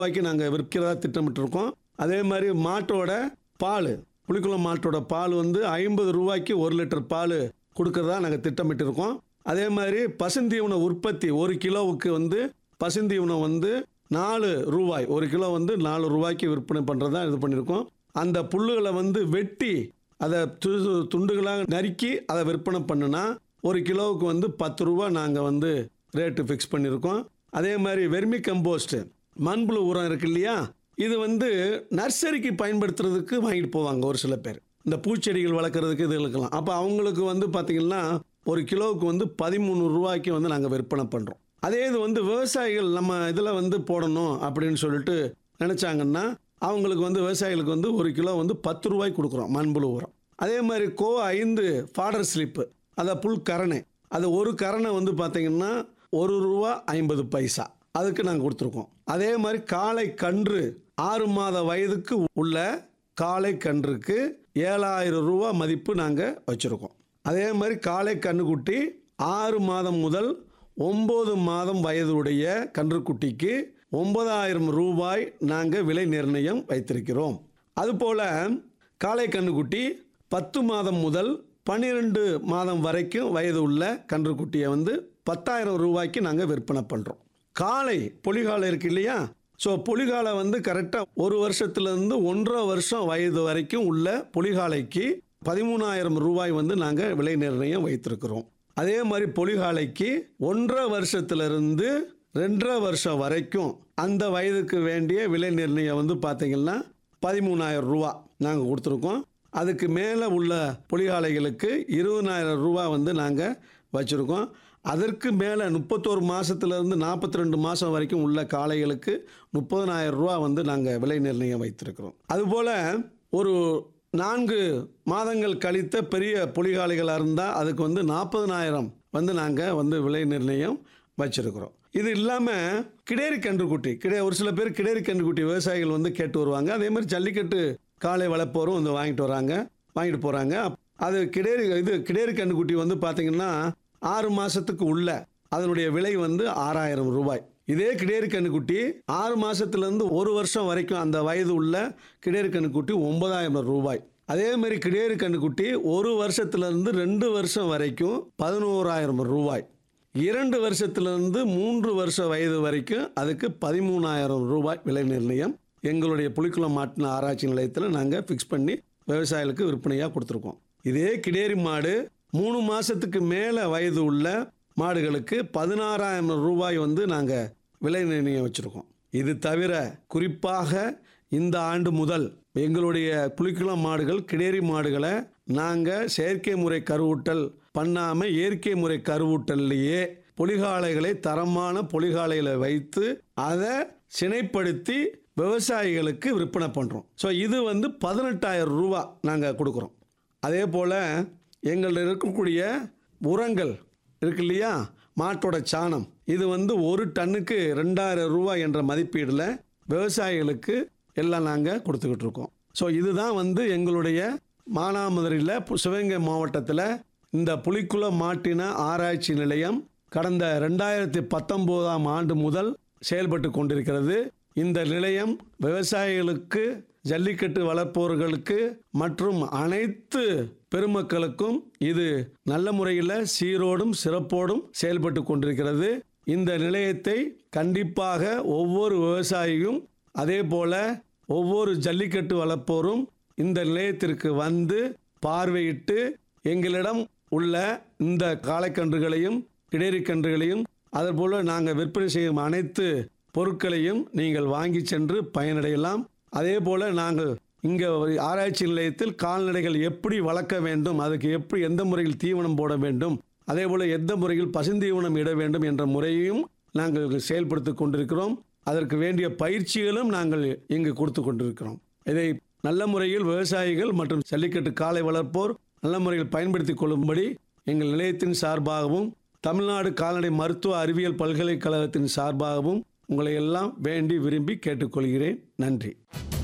ரூபாய்க்கு நாங்கள் விற்கிறதா திட்டமிட்டிருக்கோம் அதே மாதிரி மாட்டோட பால் புலிக்குளம் மாட்டோட பால் வந்து ஐம்பது ரூபாய்க்கு ஒரு லிட்டர் பால் கொடுக்கறதா நாங்கள் திட்டமிட்டிருக்கோம் அதே மாதிரி பசுந்தீவன உற்பத்தி ஒரு கிலோவுக்கு வந்து பசுந்தீவனம் வந்து நாலு ரூபாய் ஒரு கிலோ வந்து நாலு ரூபாய்க்கு விற்பனை பண்ணுறதா இது பண்ணியிருக்கோம் அந்த புல்லுகளை வந்து வெட்டி அதை து துண்டுகளாக நறுக்கி அதை விற்பனை பண்ணுனா ஒரு கிலோவுக்கு வந்து பத்து ரூபா நாங்கள் வந்து ரேட்டு ஃபிக்ஸ் பண்ணியிருக்கோம் அதே மாதிரி வெர்மி கம்போஸ்ட் மண்புழு உரம் இருக்கு இல்லையா இது வந்து நர்சரிக்கு பயன்படுத்துறதுக்கு வாங்கிட்டு போவாங்க ஒரு சில பேர் இந்த பூச்செடிகள் வளர்க்குறதுக்கு இது இருக்கலாம் அப்போ அவங்களுக்கு வந்து பார்த்திங்கன்னா ஒரு கிலோவுக்கு வந்து பதிமூணு ரூபாய்க்கு வந்து நாங்கள் விற்பனை பண்ணுறோம் அதே இது வந்து விவசாயிகள் நம்ம இதில் வந்து போடணும் அப்படின்னு சொல்லிட்டு நினச்சாங்கன்னா அவங்களுக்கு வந்து விவசாயிகளுக்கு வந்து ஒரு கிலோ வந்து பத்து ரூபாய்க்கு கொடுக்குறோம் மண்புழு உரம் அதே மாதிரி கோ ஐந்து ஃபாடர் ஸ்லிப்பு அதை புல் கரணை அது ஒரு கரணை வந்து பார்த்தீங்கன்னா ஒரு ரூபா ஐம்பது பைசா அதுக்கு நாங்கள் கொடுத்துருக்கோம் அதே மாதிரி காளை கன்று ஆறு மாத வயதுக்கு உள்ள காளை கன்றுக்கு ஏழாயிரம் ரூபா மதிப்பு நாங்கள் வச்சுருக்கோம் அதே மாதிரி காளை கன்றுக்குட்டி ஆறு மாதம் முதல் ஒம்பது மாதம் வயதுடைய கன்றுக்குட்டிக்கு ஒன்பதாயிரம் ரூபாய் நாங்கள் விலை நிர்ணயம் வைத்திருக்கிறோம் அதுபோல் காளை கன்றுக்குட்டி பத்து மாதம் முதல் பன்னிரெண்டு மாதம் வரைக்கும் வயது உள்ள கன்றுக்குட்டியை வந்து பத்தாயிரம் ரூபாய்க்கு நாங்கள் விற்பனை பண்ணுறோம் காளை பொலிகாலை இருக்கு இல்லையா ஸோ பொலிகாலை வந்து கரெக்டாக ஒரு வருஷத்துலேருந்து ஒன்றரை வருஷம் வயது வரைக்கும் உள்ள பொலிகாலைக்கு பதிமூணாயிரம் ரூபாய் வந்து நாங்கள் விலை நிர்ணயம் வைத்திருக்கிறோம் அதே மாதிரி பொலிகாலைக்கு ஒன்றரை வருஷத்துலேருந்து ரெண்டரை வருஷம் வரைக்கும் அந்த வயதுக்கு வேண்டிய விலை நிர்ணயம் வந்து பார்த்தீங்கன்னா பதிமூணாயிரம் ரூபா நாங்கள் கொடுத்துருக்கோம் அதுக்கு மேலே உள்ள புலிகாலைகளுக்கு இருபதாயிரம் ரூபா வந்து நாங்கள் வச்சுருக்கோம் அதற்கு மேலே முப்பத்தோரு மாதத்துலேருந்து நாற்பத்தி ரெண்டு மாதம் வரைக்கும் உள்ள காளைகளுக்கு முப்பதனாயிரம் ரூபா வந்து நாங்கள் விலை நிர்ணயம் வைத்திருக்கிறோம் அதுபோல் ஒரு நான்கு மாதங்கள் கழித்த பெரிய புலிகாலைகளாக இருந்தால் அதுக்கு வந்து நாற்பதனாயிரம் வந்து நாங்கள் வந்து விலை நிர்ணயம் வச்சுருக்கிறோம் இது இல்லாமல் கிடேரி கன்றுக்குட்டி கிடை ஒரு சில பேர் கிடேரி கன்றுக்குட்டி விவசாயிகள் வந்து கேட்டு வருவாங்க அதே மாதிரி ஜல்லிக்கட்டு காளை வளர்ப்போரும் வந்து வாங்கிட்டு வராங்க வாங்கிட்டு போகிறாங்க அது கிடேரி இது கிடேரி கன்றுக்குட்டி வந்து பார்த்தீங்கன்னா ஆறு மாதத்துக்கு உள்ள அதனுடைய விலை வந்து ஆறாயிரம் ரூபாய் இதே கிடேரி கன்றுக்குட்டி ஆறு மாதத்துலேருந்து ஒரு வருஷம் வரைக்கும் அந்த வயது உள்ள கிடேரி கன்றுக்குட்டி ஒன்பதாயிரம் ரூபாய் அதே மாதிரி கிடேரி கன்றுக்குட்டி ஒரு வருஷத்துலேருந்து ரெண்டு வருஷம் வரைக்கும் பதினோராயிரம் ரூபாய் இரண்டு வருஷத்துலேருந்து மூன்று வருஷ வயது வரைக்கும் அதுக்கு பதிமூணாயிரம் ரூபாய் விலை நிர்ணயம் எங்களுடைய புலிக்குளம் மாட்டின ஆராய்ச்சி நிலையத்தில் நாங்கள் ஃபிக்ஸ் பண்ணி விவசாயிகளுக்கு விற்பனையாக கொடுத்துருக்கோம் இதே கிடேரி மாடு மூணு மாதத்துக்கு மேலே வயது உள்ள மாடுகளுக்கு பதினாறாயிரம் ரூபாய் வந்து நாங்கள் விலை நிர்ணயம் வச்சுருக்கோம் இது தவிர குறிப்பாக இந்த ஆண்டு முதல் எங்களுடைய புலிக்குளம் மாடுகள் கிடேரி மாடுகளை நாங்கள் செயற்கை முறை கருவூட்டல் பண்ணாமல் இயற்கை முறை கருவூட்டல்லையே பொலிகாலைகளை தரமான பொலிகாலைகளை வைத்து அதை சினைப்படுத்தி விவசாயிகளுக்கு விற்பனை பண்ணுறோம் ஸோ இது வந்து பதினெட்டாயிரம் ரூபா நாங்கள் கொடுக்குறோம் அதே போல் எங்கள்ட்ட இருக்கக்கூடிய உரங்கள் இருக்கு இல்லையா மாட்டோட சாணம் இது வந்து ஒரு டன்னுக்கு ரெண்டாயிரம் ரூபாய் என்ற மதிப்பீடில் விவசாயிகளுக்கு எல்லாம் நாங்கள் கொடுத்துக்கிட்டு இருக்கோம் ஸோ இதுதான் வந்து எங்களுடைய மானாமதுரையில் பு- சிவகங்கை மாவட்டத்தில் இந்த புலிக்குள மாட்டின ஆராய்ச்சி நிலையம் கடந்த ரெண்டாயிரத்தி பத்தொம்போதாம் ஆண்டு முதல் செயல்பட்டு கொண்டிருக்கிறது இந்த நிலையம் விவசாயிகளுக்கு ஜல்லிக்கட்டு வளர்ப்பவர்களுக்கு மற்றும் அனைத்து பெருமக்களுக்கும் இது நல்ல முறையில் சீரோடும் சிறப்போடும் செயல்பட்டு கொண்டிருக்கிறது இந்த நிலையத்தை கண்டிப்பாக ஒவ்வொரு விவசாயியும் அதே போல ஒவ்வொரு ஜல்லிக்கட்டு வளர்ப்போரும் இந்த நிலையத்திற்கு வந்து பார்வையிட்டு எங்களிடம் உள்ள இந்த காளைக்கன்றுகளையும் கிடேரிக்கன்றுகளையும் அதுபோல் நாங்கள் விற்பனை செய்யும் அனைத்து பொருட்களையும் நீங்கள் வாங்கி சென்று பயனடையலாம் அதே போல் நாங்கள் இங்கே ஆராய்ச்சி நிலையத்தில் கால்நடைகள் எப்படி வளர்க்க வேண்டும் அதுக்கு எப்படி எந்த முறையில் தீவனம் போட வேண்டும் அதே போல் எந்த முறையில் பசுந்தீவனம் இட வேண்டும் என்ற முறையையும் நாங்கள் செயல்படுத்தி கொண்டிருக்கிறோம் அதற்கு வேண்டிய பயிற்சிகளும் நாங்கள் இங்கு கொடுத்து கொண்டிருக்கிறோம் இதை நல்ல முறையில் விவசாயிகள் மற்றும் ஜல்லிக்கட்டு காளை வளர்ப்போர் நல்ல முறையில் பயன்படுத்திக் கொள்ளும்படி எங்கள் நிலையத்தின் சார்பாகவும் தமிழ்நாடு கால்நடை மருத்துவ அறிவியல் பல்கலைக்கழகத்தின் சார்பாகவும் உங்களை எல்லாம் வேண்டி விரும்பி கேட்டுக்கொள்கிறேன் நன்றி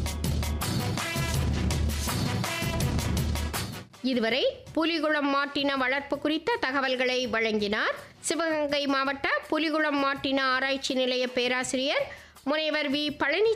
இதுவரை புலிகுளம் மாட்டின வளர்ப்பு குறித்த தகவல்களை வழங்கினார் சிவகங்கை மாவட்ட புலிகுளம் மாட்டின ஆராய்ச்சி நிலைய பேராசிரியர் முனைவர் வி பழனி